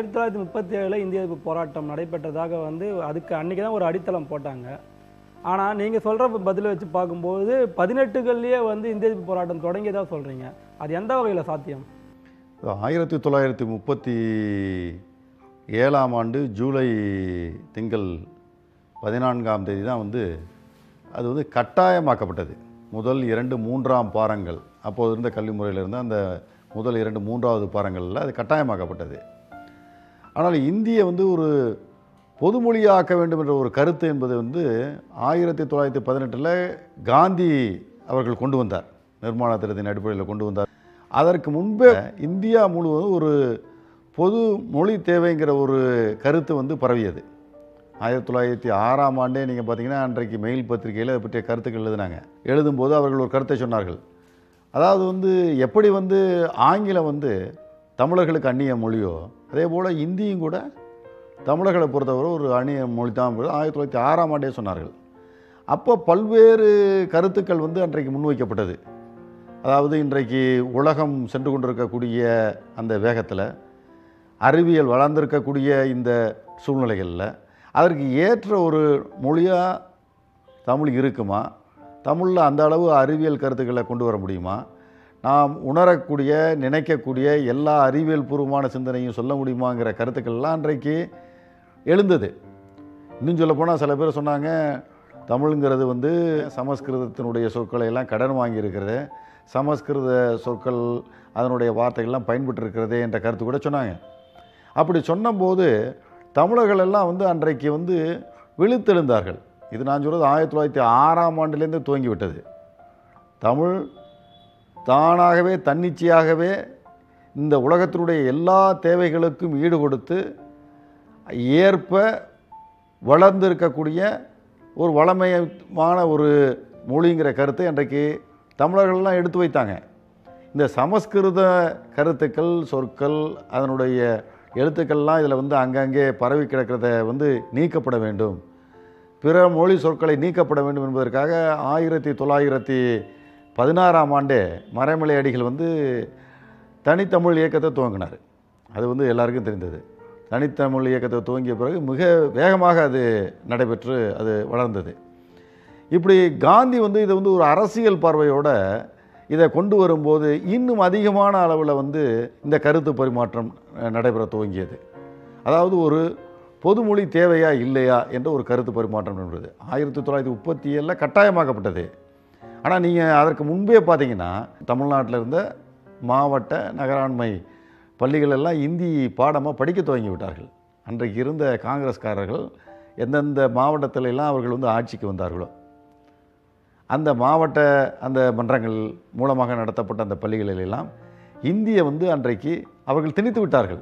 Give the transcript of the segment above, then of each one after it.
ஆயிரத்தி தொள்ளாயிரத்தி முப்பத்தி ஏழில் இந்திய எதிர்ப்பு போராட்டம் நடைபெற்றதாக வந்து அதுக்கு அன்றைக்கி தான் ஒரு அடித்தளம் போட்டாங்க ஆனால் நீங்கள் சொல்கிற பதிலை வச்சு பார்க்கும்போது பதினெட்டுகள்லேயே வந்து இந்திய எதிர்ப்பு போராட்டம் தொடங்கியதாக சொல்கிறீங்க அது எந்த வகையில் சாத்தியம் ஆயிரத்தி தொள்ளாயிரத்தி முப்பத்தி ஏழாம் ஆண்டு ஜூலை திங்கள் பதினான்காம் தேதி தான் வந்து அது வந்து கட்டாயமாக்கப்பட்டது முதல் இரண்டு மூன்றாம் பாரங்கள் அப்போது இருந்த கல்வி முறையில் இருந்த அந்த முதல் இரண்டு மூன்றாவது பாரங்களில் அது கட்டாயமாக்கப்பட்டது ஆனால் இந்திய வந்து ஒரு பொதுமொழியாக்க வேண்டும் என்ற ஒரு கருத்து என்பது வந்து ஆயிரத்தி தொள்ளாயிரத்தி பதினெட்டில் காந்தி அவர்கள் கொண்டு வந்தார் நிர்மாண திட்டத்தின் அடிப்படையில் கொண்டு வந்தார் அதற்கு முன்பே இந்தியா முழுவதும் ஒரு பொது மொழி தேவைங்கிற ஒரு கருத்து வந்து பரவியது ஆயிரத்தி தொள்ளாயிரத்தி ஆறாம் ஆண்டே நீங்கள் பார்த்தீங்கன்னா அன்றைக்கு மெயில் பத்திரிகையில் அதை பற்றிய கருத்துக்கள் எழுதினாங்க எழுதும்போது அவர்கள் ஒரு கருத்தை சொன்னார்கள் அதாவது வந்து எப்படி வந்து ஆங்கிலம் வந்து தமிழர்களுக்கு அந்நிய மொழியோ அதே போல் இந்தியும் கூட தமிழர்களை பொறுத்தவரை ஒரு அந்நிய மொழி தான் என்பது ஆயிரத்தி தொள்ளாயிரத்தி ஆறாம் ஆண்டே சொன்னார்கள் அப்போ பல்வேறு கருத்துக்கள் வந்து அன்றைக்கு முன்வைக்கப்பட்டது அதாவது இன்றைக்கு உலகம் சென்று கொண்டிருக்கக்கூடிய அந்த வேகத்தில் அறிவியல் வளர்ந்திருக்கக்கூடிய இந்த சூழ்நிலைகளில் அதற்கு ஏற்ற ஒரு மொழியாக தமிழ் இருக்குமா தமிழில் அந்த அளவு அறிவியல் கருத்துக்களை கொண்டு வர முடியுமா நாம் உணரக்கூடிய நினைக்கக்கூடிய எல்லா அறிவியல் பூர்வமான சிந்தனையும் சொல்ல முடியுமாங்கிற கருத்துக்கள்லாம் அன்றைக்கு எழுந்தது இன்னும் சொல்லப்போனால் சில பேர் சொன்னாங்க தமிழுங்கிறது வந்து சமஸ்கிருதத்தினுடைய சொற்களை எல்லாம் கடன் வாங்கியிருக்கிறது சமஸ்கிருத சொற்கள் அதனுடைய வார்த்தைகள்லாம் பயன்பட்டு இருக்கிறதே என்ற கருத்து கூட சொன்னாங்க அப்படி சொன்னபோது தமிழர்கள் எல்லாம் வந்து அன்றைக்கு வந்து விழித்தெழுந்தார்கள் இது நான் சொல்கிறது ஆயிரத்தி தொள்ளாயிரத்தி ஆறாம் ஆண்டிலேருந்து துவங்கி விட்டது தமிழ் தானாகவே தன்னிச்சையாகவே இந்த உலகத்தினுடைய எல்லா தேவைகளுக்கும் ஈடு கொடுத்து ஏற்ப வளர்ந்திருக்கக்கூடிய ஒரு வளமயமான ஒரு மொழிங்கிற கருத்தை அன்றைக்கு தமிழர்கள்லாம் எடுத்து வைத்தாங்க இந்த சமஸ்கிருத கருத்துக்கள் சொற்கள் அதனுடைய எழுத்துக்கள்லாம் இதில் வந்து அங்கங்கே பரவி கிடக்கிறத வந்து நீக்கப்பட வேண்டும் பிற மொழி சொற்களை நீக்கப்பட வேண்டும் என்பதற்காக ஆயிரத்தி தொள்ளாயிரத்தி பதினாறாம் ஆண்டே மறைமலை அடிகள் வந்து தனித்தமிழ் இயக்கத்தை துவங்கினார் அது வந்து எல்லாருக்கும் தெரிந்தது தனித்தமிழ் இயக்கத்தை துவங்கிய பிறகு மிக வேகமாக அது நடைபெற்று அது வளர்ந்தது இப்படி காந்தி வந்து இதை வந்து ஒரு அரசியல் பார்வையோட இதை கொண்டு வரும்போது இன்னும் அதிகமான அளவில் வந்து இந்த கருத்து பரிமாற்றம் அஹ், நடைபெற துவங்கியது அதாவது ஒரு பொதுமொழி தேவையா இல்லையா என்ற ஒரு கருத்து பரிமாற்றம் என்பது ஆயிரத்தி தொள்ளாயிரத்தி முப்பத்தி ஏழில் கட்டாயமாக்கப்பட்டது ஆனால் நீங்கள் அதற்கு முன்பே பார்த்தீங்கன்னா தமிழ்நாட்டில் இருந்த மாவட்ட நகராண்மை பள்ளிகள் எல்லாம் இந்தி பாடமாக படிக்க துவங்கி விட்டார்கள் அன்றைக்கு இருந்த காங்கிரஸ்காரர்கள் எந்தெந்த மாவட்டத்தில எல்லாம் அவர்கள் வந்து ஆட்சிக்கு வந்தார்களோ அந்த மாவட்ட அந்த மன்றங்கள் மூலமாக நடத்தப்பட்ட அந்த பள்ளிகளில் எல்லாம் இந்தியை வந்து அன்றைக்கு அவர்கள் திணித்து விட்டார்கள்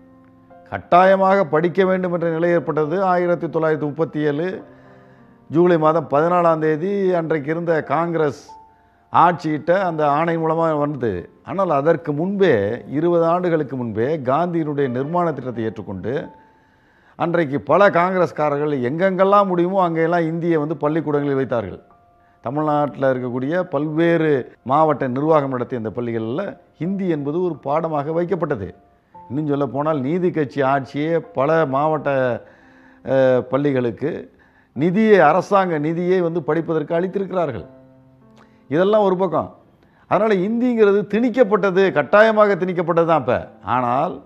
கட்டாயமாக படிக்க வேண்டும் என்ற நிலை ஏற்பட்டது ஆயிரத்தி தொள்ளாயிரத்தி முப்பத்தி ஏழு ஜூலை மாதம் பதினாலாம் தேதி அன்றைக்கு இருந்த காங்கிரஸ் ஆட்சியிட்ட அந்த ஆணை மூலமாக வந்தது ஆனால் அதற்கு முன்பே இருபது ஆண்டுகளுக்கு முன்பே காந்தியினுடைய நிர்மாண திட்டத்தை ஏற்றுக்கொண்டு அன்றைக்கு பல காங்கிரஸ்காரர்கள் எங்கெங்கெல்லாம் முடியுமோ அங்கெல்லாம் இந்தியை வந்து பள்ளிக்கூடங்களில் வைத்தார்கள் தமிழ்நாட்டில் இருக்கக்கூடிய பல்வேறு மாவட்ட நிர்வாகம் நடத்திய இந்த பள்ளிகளில் ஹிந்தி என்பது ஒரு பாடமாக வைக்கப்பட்டது இன்னும் சொல்ல போனால் நீதி கட்சி ஆட்சியே பல மாவட்ட அஹ், பள்ளிகளுக்கு நிதியை அரசாங்க நிதியை வந்து படிப்பதற்கு அளித்திருக்கிறார்கள் இதெல்லாம் ஒரு பக்கம் அதனால் இந்திங்கிறது திணிக்கப்பட்டது கட்டாயமாக திணிக்கப்பட்டது தான் இப்போ ஆனால்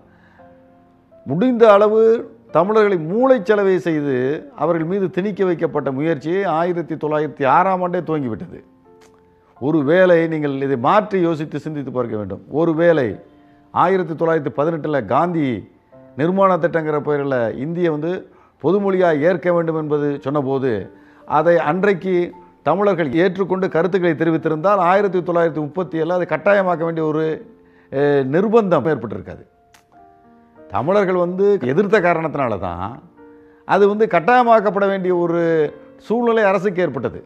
முடிந்த அளவு தமிழர்களை மூளைச்சலவை செய்து அவர்கள் மீது திணிக்க வைக்கப்பட்ட முயற்சியை ஆயிரத்தி தொள்ளாயிரத்தி ஆறாம் ஆண்டே துவங்கிவிட்டது ஒரு வேளை நீங்கள் இதை மாற்றி யோசித்து சிந்தித்து பார்க்க வேண்டும் ஒரு வேளை ஆயிரத்தி தொள்ளாயிரத்தி பதினெட்டில் காந்தி நிர்மாண திட்டங்கிற பெயரில் இந்தியை வந்து பொதுமொழியாக ஏற்க வேண்டும் என்பது சொன்னபோது அதை அன்றைக்கு தமிழர்கள் ஏற்றுக்கொண்டு கருத்துக்களை தெரிவித்திருந்தால் ஆயிரத்தி தொள்ளாயிரத்தி முப்பத்தி ஏழில் அதை கட்டாயமாக்க வேண்டிய ஒரு அஹ், நிர்பந்தம் ஏற்பட்டிருக்காது தமிழர்கள் வந்து எதிர்த்த காரணத்தினால தான் அது வந்து கட்டாயமாக்கப்பட வேண்டிய ஒரு சூழ்நிலை அரசுக்கு ஏற்பட்டது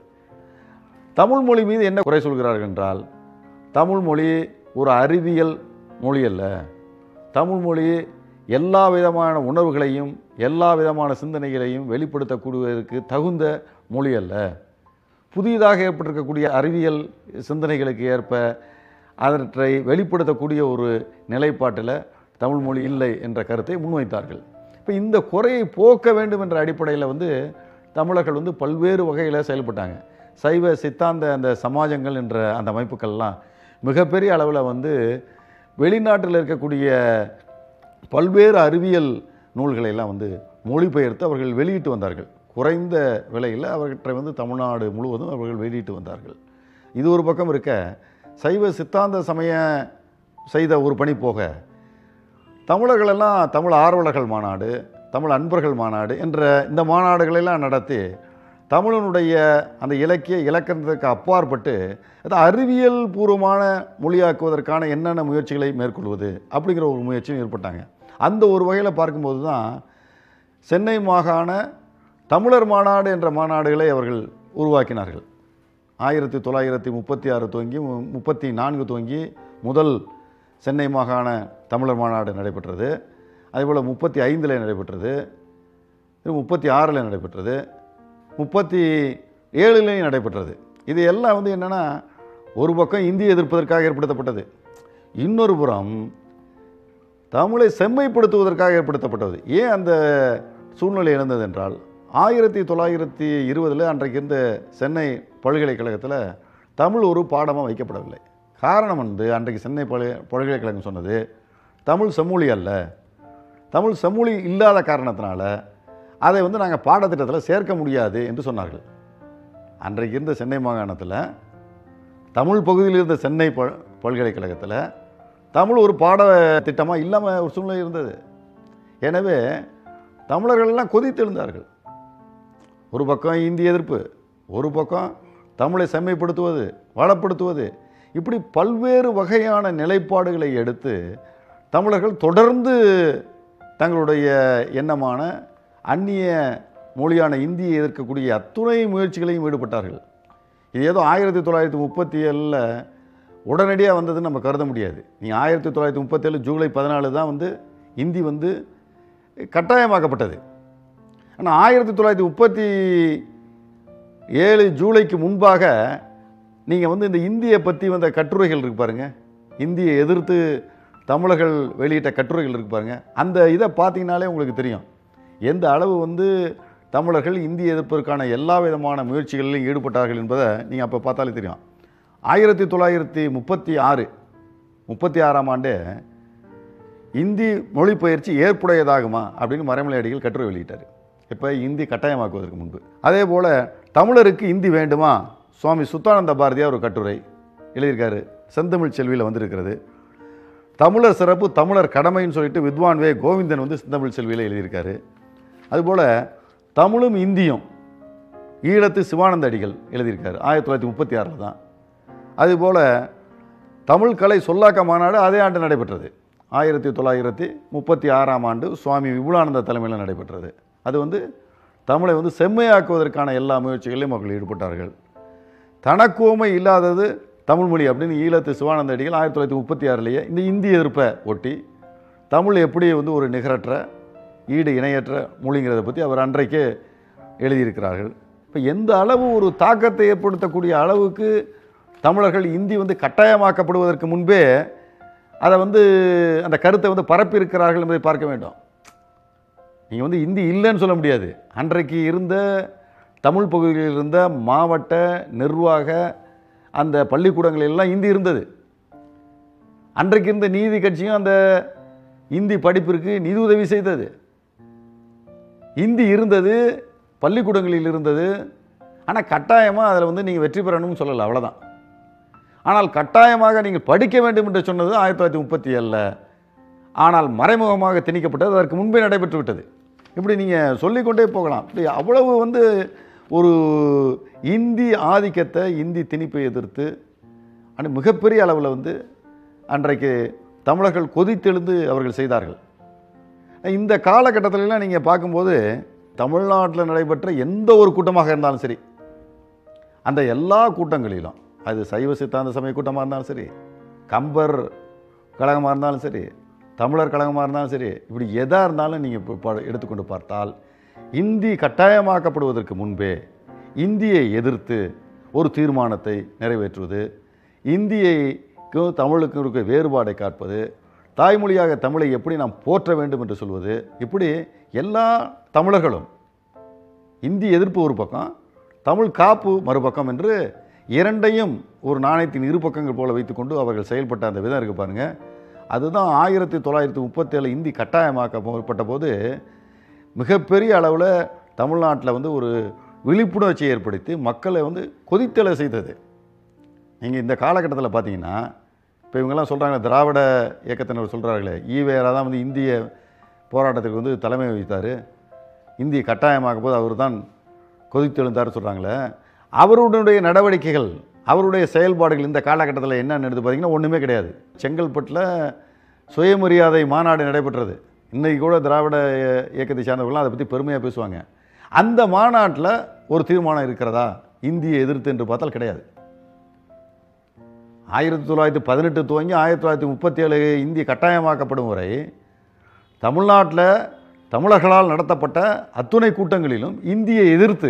தமிழ் மொழி மீது என்ன குறை சொல்கிறார்கள் என்றால் தமிழ் மொழி ஒரு அறிவியல் மொழி அல்ல தமிழ் மொழி எல்லா விதமான உணர்வுகளையும் எல்லா விதமான சிந்தனைகளையும் வெளிப்படுத்தக்கூடியதற்கு தகுந்த மொழி அல்ல புதிதாக ஏற்பட்டிருக்கக்கூடிய அறிவியல் சிந்தனைகளுக்கு ஏற்ப அவற்றை வெளிப்படுத்தக்கூடிய ஒரு நிலைப்பாட்டில் தமிழ் மொழி இல்லை என்ற கருத்தை முன்வைத்தார்கள் இப்போ இந்த குறையை போக்க வேண்டும் என்ற அடிப்படையில் வந்து தமிழர்கள் வந்து பல்வேறு வகையில் செயல்பட்டாங்க சைவ சித்தாந்த அந்த சமாஜங்கள் என்ற அந்த அமைப்புகள்லாம் மிகப்பெரிய அளவில் வந்து வெளிநாட்டில் இருக்கக்கூடிய பல்வேறு அறிவியல் நூல்களை எல்லாம் வந்து மொழிபெயர்த்து அவர்கள் வெளியிட்டு வந்தார்கள் குறைந்த விலையில் அவற்றை வந்து தமிழ்நாடு முழுவதும் அவர்கள் வெளியிட்டு வந்தார்கள் இது ஒரு பக்கம் இருக்க சைவ சித்தாந்த சமய செய்த ஒரு பணி போக தமிழர்களெல்லாம் தமிழ் ஆர்வலர்கள் மாநாடு தமிழ் அன்பர்கள் மாநாடு என்ற இந்த மாநாடுகளெல்லாம் நடத்தி தமிழனுடைய அந்த இலக்கிய இலக்கணத்துக்கு அப்பாற்பட்டு அது அறிவியல் பூர்வமான மொழியாக்குவதற்கான என்னென்ன முயற்சிகளை மேற்கொள்வது அப்படிங்கிற ஒரு முயற்சியும் ஏற்பட்டாங்க அந்த ஒரு வகையில் பார்க்கும்போது தான் சென்னை மாகாண தமிழர் மாநாடு என்ற மாநாடுகளை அவர்கள் உருவாக்கினார்கள் ஆயிரத்தி தொள்ளாயிரத்தி முப்பத்தி ஆறு துவங்கி மு- முப்பத்தி நான்கு துவங்கி முதல் சென்னை மாகாண தமிழர் மாநாடு நடைபெற்றது அதேபோல் முப்பத்தி ஐந்தில் நடைபெற்றது இது முப்பத்தி ஆறில் நடைபெற்றது முப்பத்தி ஏழுலையும் நடைபெற்றது இது எல்லாம் வந்து என்னென்னா ஒரு பக்கம் இந்திய எதிர்ப்பதற்காக ஏற்படுத்தப்பட்டது இன்னொரு புறம் தமிழை செம்மைப்படுத்துவதற்காக ஏற்படுத்தப்பட்டது ஏன் அந்த சூழ்நிலை எழுந்தது என்றால் ஆயிரத்தி தொள்ளாயிரத்தி இருபதில் அன்றைக்கு இருந்த சென்னை பல்கலைக்கழகத்தில் தமிழ் ஒரு பாடமாக வைக்கப்படவில்லை காரணம் வந்து அன்றைக்கு சென்னை பல்கலை பல்கலைக்கழகம் சொன்னது தமிழ் செம்மொழி அல்ல தமிழ் செம்மொழி இல்லாத காரணத்தினால அதை வந்து நாங்கள் பாடத்திட்டத்தில் சேர்க்க முடியாது என்று சொன்னார்கள் அன்றைக்கு இருந்த சென்னை மாகாணத்தில் தமிழ் பகுதியில் இருந்த சென்னை பல் பல்கலைக்கழகத்தில் தமிழ் ஒரு பாட திட்டமாக இல்லாமல் ஒரு சூழ்நிலை இருந்தது எனவே தமிழர்கள் எல்லாம் கொதித்தெழுந்தார்கள் ஒரு பக்கம் இந்திய எதிர்ப்பு ஒரு பக்கம் தமிழை செம்மைப்படுத்துவது வளப்படுத்துவது இப்படி பல்வேறு வகையான நிலைப்பாடுகளை எடுத்து தமிழர்கள் தொடர்ந்து தங்களுடைய எண்ணமான அந்நிய மொழியான இந்தியை எதிர்க்கக்கூடிய அத்துணை முயற்சிகளையும் ஈடுபட்டார்கள் இது ஏதோ ஆயிரத்தி தொள்ளாயிரத்தி முப்பத்தி ஏழில் உடனடியாக வந்ததுன்னு நம்ம கருத முடியாது நீ ஆயிரத்தி தொள்ளாயிரத்தி முப்பத்தேழு ஜூலை பதினாலு தான் வந்து இந்தி வந்து கட்டாயமாக்கப்பட்டது ஆனால் ஆயிரத்தி தொள்ளாயிரத்தி முப்பத்தி ஏழு ஜூலைக்கு முன்பாக நீங்கள் வந்து இந்த இந்தியை பற்றி வந்த கட்டுரைகள் இருக்கு பாருங்க இந்தியை எதிர்த்து தமிழர்கள் வெளியிட்ட கட்டுரைகள் இருக்கு பாருங்க அந்த இதை பார்த்தீங்கனாலே உங்களுக்கு தெரியும் எந்த அளவு வந்து தமிழர்கள் இந்திய எதிர்ப்பதற்கான எல்லா விதமான முயற்சிகளிலும் ஈடுபட்டார்கள் என்பதை நீங்கள் அப்போ பார்த்தாலே தெரியும் ஆயிரத்தி தொள்ளாயிரத்தி முப்பத்தி ஆறு முப்பத்தி ஆறாம் ஆண்டு இந்தி மொழிபெயர்ச்சி ஏற்புடையதாகுமா அப்படின்னு மறைமலை அடிகள் கட்டுரை வெளியிட்டார் இப்போ இந்தி கட்டாயமாக்குவதற்கு முன்பு அதே போல் தமிழருக்கு இந்தி வேண்டுமா சுவாமி சுத்தானந்த பாரதியார் ஒரு கட்டுரை எழுதியிருக்காரு செந்தமிழ் செல்வியில் வந்திருக்கிறது தமிழர் சிறப்பு தமிழர் கடமைன்னு சொல்லிட்டு வித்வான் வே கோவிந்தன் வந்து செந்தமிழ் செல்வியில் எழுதியிருக்காரு அதுபோல் தமிழும் இந்தியும் ஈழத்து சிவானந்த அடிகள் எழுதியிருக்காரு ஆயிரத்தி தொள்ளாயிரத்தி முப்பத்தி ஆறில் தான் அதுபோல் தமிழ் கலை சொல்லாக்க மாநாடு அதே ஆண்டு நடைபெற்றது ஆயிரத்தி தொள்ளாயிரத்தி முப்பத்தி ஆறாம் ஆண்டு சுவாமி விபுலானந்த தலைமையில் நடைபெற்றது அது வந்து தமிழை வந்து செம்மையாக்குவதற்கான எல்லா முயற்சிகளிலும் அவர்கள் ஈடுபட்டார்கள் தனக்குவமை இல்லாதது தமிழ்மொழி அப்படின்னு ஈழத்து சிவானந்த அடிகள் ஆயிரத்தி தொள்ளாயிரத்தி முப்பத்தி ஆறுலேயே இந்த இந்திய எதிர்ப்பை ஒட்டி தமிழ் எப்படி வந்து ஒரு நிகரற்ற ஈடு இணையற்ற மொழிங்கிறத பற்றி அவர் அன்றைக்கே எழுதியிருக்கிறார்கள் இப்போ எந்த அளவு ஒரு தாக்கத்தை ஏற்படுத்தக்கூடிய அளவுக்கு தமிழர்கள் இந்தி வந்து கட்டாயமாக்கப்படுவதற்கு முன்பே அதை வந்து அந்த கருத்தை வந்து பரப்பியிருக்கிறார்கள் என்பதை பார்க்க வேண்டும் நீங்கள் வந்து இந்தி இல்லைன்னு சொல்ல முடியாது அன்றைக்கு இருந்த தமிழ் பகுதியில் இருந்த மாவட்ட நிர்வாக அந்த பள்ளிக்கூடங்கள் எல்லாம் இந்தி இருந்தது அன்றைக்கு இருந்த நீதி கட்சியும் அந்த இந்தி படிப்பிற்கு நிதி உதவி செய்தது இந்தி இருந்தது பள்ளிக்கூடங்களில் இருந்தது ஆனால் கட்டாயமாக அதில் வந்து நீங்கள் வெற்றி பெறணும்னு சொல்லலை அவ்வளோதான் ஆனால் கட்டாயமாக நீங்கள் படிக்க வேண்டும் என்று சொன்னது ஆயிரத்தி தொள்ளாயிரத்தி முப்பத்தி ஏழில் ஆனால் மறைமுகமாக திணிக்கப்பட்டது அதற்கு முன்பே நடைபெற்று விட்டது இப்படி நீங்கள் சொல்லிக்கொண்டே போகலாம் இப்படி அவ்வளவு வந்து ஒரு இந்தி ஆதிக்கத்தை இந்தி திணிப்பை எதிர்த்து ஆனால் மிகப்பெரிய அளவில் வந்து அன்றைக்கு தமிழர்கள் கொதித்தெழுந்து அவர்கள் செய்தார்கள் இந்த காலகட்டத்திலலாம் நீங்கள் பார்க்கும்போது தமிழ்நாட்டில் நடைபெற்ற எந்த ஒரு கூட்டமாக இருந்தாலும் சரி அந்த எல்லா கூட்டங்களிலும் அது சைவ சித்தாந்த சமய கூட்டமாக இருந்தாலும் சரி கம்பர் கழகமாக இருந்தாலும் சரி தமிழர் கழகமாக இருந்தாலும் சரி இப்படி எதாக இருந்தாலும் நீங்கள் இப்போ பா- எடுத்துக்கொண்டு பார்த்தால் இந்தி கட்டாயமாக்கப்படுவதற்கு முன்பே இந்தியை எதிர்த்து ஒரு தீர்மானத்தை நிறைவேற்றுவது இந்தியைக்கும் தமிழுக்கும் இருக்க வேறுபாடை காட்பது தாய்மொழியாக தமிழை எப்படி நாம் போற்ற வேண்டும் என்று சொல்வது இப்படி எல்லா தமிழர்களும் இந்தி எதிர்ப்பு ஒரு பக்கம் தமிழ் காப்பு மறுபக்கம் என்று இரண்டையும் ஒரு நாணயத்தின் இரு பக்கங்கள் போல வைத்துக்கொண்டு அவர்கள் செயல்பட்ட அந்த விதம் இருக்கு பாருங்க அதுதான் ஆயிரத்தி தொள்ளாயிரத்தி முப்பத்தேழு இந்தி கட்டாயமாக்கப்பட்ட போது மிகப்பெரிய அளவில் தமிழ்நாட்டில் வந்து ஒரு விழிப்புணர்ச்சி ஏற்படுத்தி மக்களை வந்து கொதித்தலை செய்தது நீங்கள் இந்த காலகட்டத்தில் பார்த்தீங்கன்னா இப்போ இவங்கெல்லாம் சொல்கிறாங்க திராவிட இயக்கத்தினர் சொல்கிறார்களே ஈவேரா தான் வந்து இந்திய போராட்டத்துக்கு வந்து தலைமை வகித்தார் இந்தி கட்டாயமாக்க போது அவர் தான் கொதித்தெழுந்தார் சொல்கிறாங்களே அவருடைய நடவடிக்கைகள் அவருடைய செயல்பாடுகள் இந்த காலகட்டத்தில் என்னன்னு எடுத்து பார்த்தீங்கன்னா ஒன்றுமே கிடையாது செங்கல்பட்டில் சுயமரியாதை மாநாடு நடைபெற்றது இன்றைக்கி கூட திராவிட இயக்கத்தை சார்ந்தவர்கள்லாம் அதை பற்றி பெருமையாக பேசுவாங்க அந்த மாநாட்டில் ஒரு தீர்மானம் இருக்கிறதா இந்தியை எதிர்த்து என்று பார்த்தால் கிடையாது ஆயிரத்தி தொள்ளாயிரத்தி பதினெட்டு துவங்கி ஆயிரத்தி தொள்ளாயிரத்தி முப்பத்தி ஏழு இந்தி கட்டாயமாக்கப்படும் வரை தமிழ்நாட்டில் தமிழர்களால் நடத்தப்பட்ட அத்துணை கூட்டங்களிலும் இந்தியை எதிர்த்து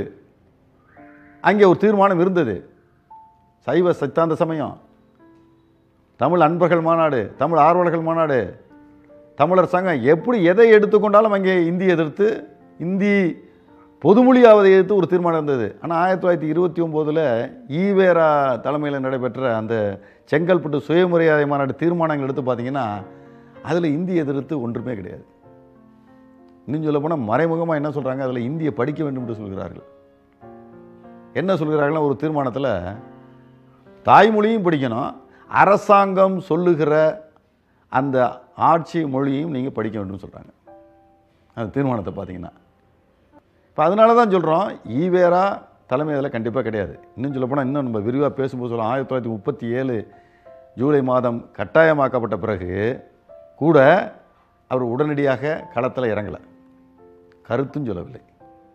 அங்கே ஒரு தீர்மானம் இருந்தது சைவ சித்தாந்த சமயம் தமிழ் அன்பர்கள் மாநாடு தமிழ் ஆர்வலர்கள் மாநாடு தமிழர் சங்கம் எப்படி எதை எடுத்துக்கொண்டாலும் அங்கே இந்தி எதிர்த்து இந்தி பொதுமொழியாவதை எதிர்த்து ஒரு தீர்மானம் இருந்தது ஆனால் ஆயிரத்தி தொள்ளாயிரத்தி இருபத்தி ஒம்போதில் ஈவேரா தலைமையில் நடைபெற்ற அந்த செங்கல்பட்டு சுயமரியாதை மாநாடு தீர்மானங்கள் எடுத்து பார்த்தீங்கன்னா அதில் இந்தி எதிர்த்து ஒன்றுமே கிடையாது இன்னும் சொல்ல போனால் மறைமுகமாக என்ன சொல்கிறாங்க அதில் இந்தியை படிக்க வேண்டும் என்று சொல்கிறார்கள் என்ன சொல்கிறார்கள்னா ஒரு தீர்மானத்தில் தாய்மொழியும் படிக்கணும் அரசாங்கம் சொல்லுகிற அந்த ஆட்சி மொழியும் நீங்கள் படிக்க வேண்டும் சொல்கிறாங்க அந்த தீர்மானத்தை பார்த்தீங்கன்னா இப்போ அதனால தான் சொல்கிறோம் ஈவேரா தலைமை அதில் கண்டிப்பாக கிடையாது இன்னும் சொல்லப்போனால் இன்னும் நம்ம விரிவாக பேசும்போது சொல்லலாம் ஆயிரத்தி தொள்ளாயிரத்தி முப்பத்தி ஏழு ஜூலை மாதம் கட்டாயமாக்கப்பட்ட பிறகு கூட அவர் உடனடியாக களத்தில் இறங்கலை கருத்தும் சொல்லவில்லை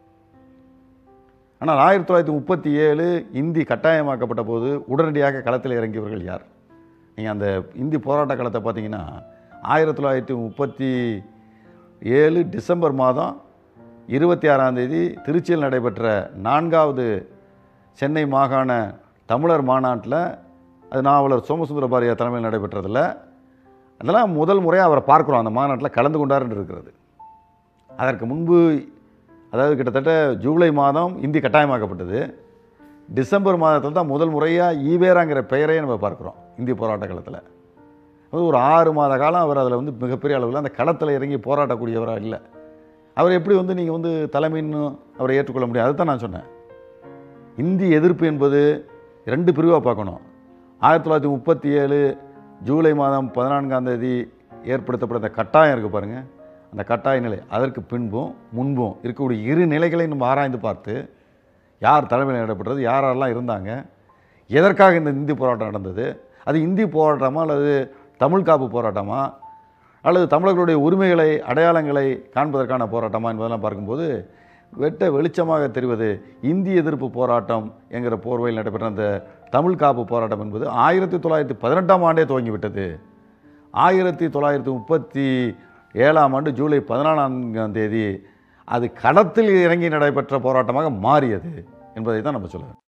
ஆனால் ஆயிரத்தி தொள்ளாயிரத்தி முப்பத்தி ஏழு இந்தி கட்டாயமாக்கப்பட்ட போது உடனடியாக களத்தில் இறங்கியவர்கள் யார் நீங்கள் அந்த இந்தி போராட்ட காலத்தை பார்த்தீங்கன்னா ஆயிரத்தி தொள்ளாயிரத்தி முப்பத்தி ஏழு டிசம்பர் மாதம் இருபத்தி ஆறாம் தேதி திருச்சியில் நடைபெற்ற நான்காவது சென்னை மாகாண தமிழர் மாநாட்டில் அது நாவலர் சோமசுந்தர பாரதியார் தலைமையில் நடைபெற்றதில் அதெல்லாம் முதல் முறையாக அவரை பார்க்குறோம் அந்த மாநாட்டில் கலந்து கொண்டார் என்று இருக்கிறது அதற்கு முன்பு அதாவது கிட்டத்தட்ட ஜூலை மாதம் இந்தி கட்டாயமாக்கப்பட்டது டிசம்பர் மாதத்தில் தான் முதல் முறையாக ஈவேராங்கிற பெயரையே நம்ம பார்க்குறோம் இந்திய போராட்ட காலத்தில் அது ஒரு ஆறு மாத காலம் அவர் அதில் வந்து மிகப்பெரிய அளவில் அந்த களத்தில் இறங்கி போராட்டக்கூடியவராக இல்லை அவர் எப்படி வந்து நீங்கள் வந்து தலைமைன்னு அவரை ஏற்றுக்கொள்ள முடியும் அதுதான் நான் சொன்னேன் இந்தி எதிர்ப்பு என்பது ரெண்டு பிரிவாக பார்க்கணும் ஆயிரத்தி தொள்ளாயிரத்தி முப்பத்தி ஏழு ஜூலை மாதம் பதினான்காம் தேதி ஏற்படுத்தப்பட்ட அந்த கட்டாயம் இருக்குது பாருங்கள் அந்த கட்டாய நிலை அதற்கு பின்பும் முன்பும் இருக்கக்கூடிய இரு நிலைகளை நம்ம ஆராய்ந்து பார்த்து யார் தலைமையில் நடைபெற்றது யார் யாரெல்லாம் இருந்தாங்க எதற்காக இந்த இந்தி போராட்டம் நடந்தது அது இந்தி போராட்டமா அல்லது தமிழ் காப்பு போராட்டமா அல்லது தமிழர்களுடைய உரிமைகளை அடையாளங்களை காண்பதற்கான போராட்டமா என்பதெல்லாம் பார்க்கும்போது வெட்ட வெளிச்சமாக தெரிவது இந்தி எதிர்ப்பு போராட்டம் என்கிற போர்வையில் நடைபெற்ற அந்த தமிழ் காப்பு போராட்டம் என்பது ஆயிரத்தி தொள்ளாயிரத்தி பதினெட்டாம் ஆண்டே துவங்கிவிட்டது ஆயிரத்தி தொள்ளாயிரத்தி முப்பத்தி ஏழாம் ஆண்டு ஜூலை பதினான்காம் தேதி அது களத்தில் இறங்கி நடைபெற்ற போராட்டமாக மாறியது என்பதை தான் நம்ம சொல்லுவோம்